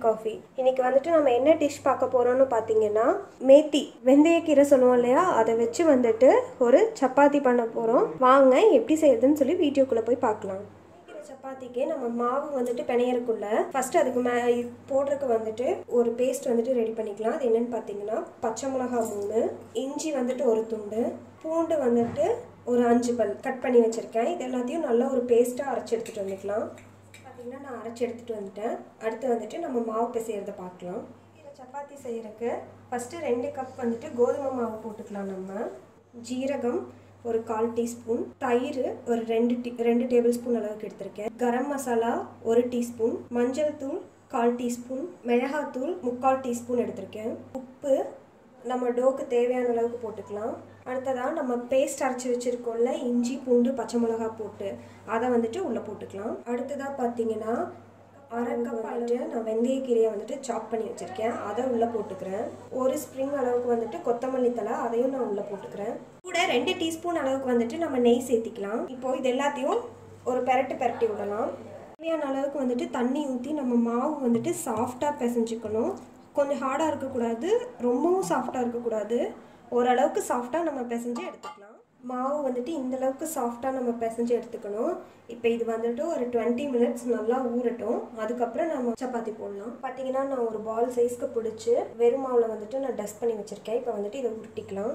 coffee இன்னைக்கு வந்துட்டு நம்ம என்ன டிஷ் பார்க்க போறோம்னு பார்த்தீங்கன்னா மேத்தி வெந்தயக்கீரை சொல்லுவோம் இல்லையா அதை வச்சு வந்துட்டு ஒரு சப்பாத்தி பண்ண போகிறோம் வாங்க எப்படி செய்யறதுன்னு சொல்லி வீடியோக்குள்ளே போய் பார்க்கலாம் இந்த சப்பாத்திக்கு நம்ம மாவு வந்துட்டு பிணையறக்குள்ள ஃபர்ஸ்ட் அதுக்கு மே இது போடுறதுக்கு வந்துட்டு ஒரு பேஸ்ட் வந்துட்டு ரெடி பண்ணிக்கலாம் அது என்னன்னு பார்த்தீங்கன்னா பச்சை மிளகாய் மூணு இஞ்சி வந்துட்டு ஒரு துண்டு பூண்டு வந்துட்டு ஒரு அஞ்சு பல் கட் பண்ணி வச்சுருக்கேன் இது எல்லாத்தையும் நல்லா ஒரு பேஸ்ட்டாக அரைச்சி எடுத்துகிட்டு வந்துக்கலாம் பார்த்தீங்கன்னா நான் அரைச்சி எடுத்துகிட்டு வந்துட்டேன் அடுத்து வந்துட்டு நம்ம மாவு பிசைகிறத பார்க்கலாம் இதில் சப்பாத்தி செய்கிறதுக்கு ஃபஸ்ட்டு ரெண்டு கப் வந்துட்டு கோதுமை மாவு போட்டுக்கலாம் நம்ம ஜீரகம் ஒரு கால் டீஸ்பூன் தயிர் ஒரு ரெண்டு டீ ரெண்டு டேபிள் ஸ்பூன் அளவுக்கு எடுத்திருக்கேன் கரம் மசாலா ஒரு டீஸ்பூன் மஞ்சள் தூள் கால் டீஸ்பூன் மிளகாத்தூள் முக்கால் டீஸ்பூன் எடுத்திருக்கேன் உப்பு நம்ம டோக்கு தேவையான அளவுக்கு போட்டுக்கலாம் அடுத்ததாக நம்ம பேஸ்ட் அரைச்சி வச்சுருக்கோம்ல இஞ்சி பூண்டு பச்சை மிளகா போட்டு அதை வந்துட்டு உள்ளே போட்டுக்கலாம் அடுத்ததாக பார்த்தீங்கன்னா அரை கப் வந்துட்டு நான் வெந்தயக்கீரையை வந்துட்டு சாப் பண்ணி வச்சுருக்கேன் அதை உள்ளே போட்டுக்கிறேன் ஒரு ஸ்ப்ரிங் அளவுக்கு வந்துட்டு கொத்தமல்லி தலை அதையும் நான் உள்ளே போட்டுக்கிறேன் கூட ரெண்டு டீஸ்பூன் அளவுக்கு வந்துட்டு நம்ம நெய் சேர்த்திக்கலாம் இப்போ இது எல்லாத்தையும் ஒரு பெரட்டு பெரட்டி விடலாம் தேவையான அளவுக்கு வந்துட்டு தண்ணி ஊற்றி நம்ம மாவு வந்துட்டு சாஃப்டாக பிசைஞ்சுக்கணும் கொஞ்சம் ஹார்டாக இருக்கக்கூடாது ரொம்பவும் சாஃப்டாக இருக்கக்கூடாது ஓரளவுக்கு சாஃப்டாக நம்ம பிசைஞ்சு எடுத்துக்கலாம் மாவு வந்துட்டு இந்த அளவுக்கு சாஃப்டாக நம்ம பிசைஞ்சு எடுத்துக்கணும் இப்போ இது வந்துட்டு ஒரு டுவெண்ட்டி மினிட்ஸ் நல்லா ஊறட்டும் அதுக்கப்புறம் நம்ம சப்பாத்தி போடலாம் பார்த்தீங்கன்னா நான் ஒரு பால் சைஸ்க்கு பிடிச்சி வெறும் மாவில் வந்துட்டு நான் டஸ்ட் பண்ணி வச்சுருக்கேன் இப்போ வந்துட்டு இதை உருட்டிக்கலாம்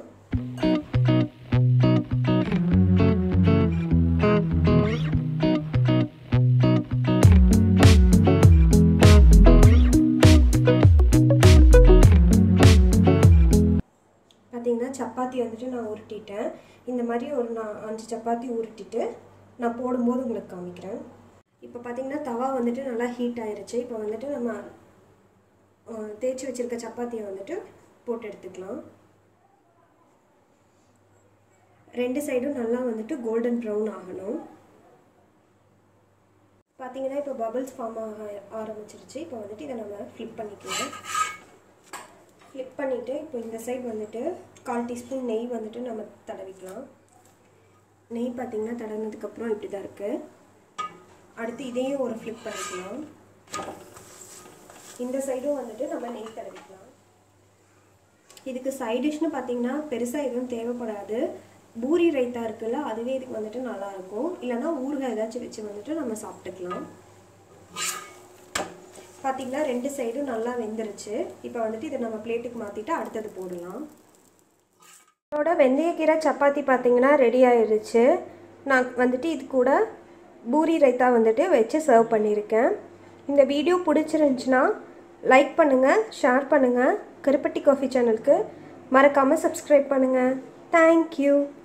பார்த்தீங்கன்னா சப்பாத்தி வந்துட்டு நான் உருட்டிட்டேன் இந்த மாதிரி ஒரு நான் அஞ்சு சப்பாத்தி உருட்டிட்டு நான் போடும்போது உங்களுக்கு காமிக்கிறேன் இப்போ பார்த்தீங்கன்னா தவா வந்துட்டு நல்லா ஹீட் ஆயிருச்சு இப்போ வந்துட்டு நம்ம அஹ், தேய்ச்சி வச்சிருக்க சப்பாத்தியை வந்துட்டு போட்டு எடுத்துக்கலாம் ரெண்டு சைடும் நல்லா வந்துட்டு கோல்டன் ப்ரௌன் ஆகணும் பார்த்தீங்கன்னா இப்போ பபிள்ஸ் ஃபார்ம் ஆக ஆரம்பிச்சிருச்சு இப்போ வந்துட்டு இதை நம்ம ஃப்ளிப் பண்ணிக்கலாம் ஃப்ளிப் பண்ணிவிட்டு இப்போ இந்த சைடு வந்துட்டு கால் டீஸ்பூன் நெய் வந்துட்டு நம்ம தடவிக்கலாம் நெய் பார்த்திங்கன்னா தடவினதுக்கப்புறம் இப்படி தான் இருக்குது அடுத்து இதையும் ஒரு ஃப்ளிப் பண்ணிக்கலாம் இந்த சைடும் வந்துட்டு நம்ம நெய் தடவிக்கலாம் இதுக்கு சைட் டிஷ்னு பார்த்தீங்கன்னா பெருசாக எதுவும் தேவைப்படாது பூரி ரைத்தா இருக்குல்ல அதுவே இதுக்கு வந்துட்டு நல்லாயிருக்கும் இல்லைன்னா ஊறுகாய் ஏதாச்சும் வச்சு வந்துட்டு நம்ம சாப்பிட்டுக்கலாம் பார்த்தீங்கன்னா ரெண்டு சைடும் நல்லா வெந்துருச்சு இப்போ வந்துட்டு இதை நம்ம பிளேட்டுக்கு மாற்றிட்டு அடுத்தது போடலாம் என்னோட வெந்தயக்கீரை சப்பாத்தி பார்த்தீங்கன்னா ரெடி ஆயிடுச்சு நான் வந்துட்டு இது கூட பூரி ரைத்தா வந்துட்டு வச்சு சர்வ் பண்ணியிருக்கேன் இந்த வீடியோ பிடிச்சிருந்துச்சுன்னா லைக் பண்ணுங்கள் ஷேர் பண்ணுங்கள் கருப்பட்டி காஃபி சேனலுக்கு மறக்காமல் சப்ஸ்கிரைப் பண்ணுங்கள் தேங்க்யூ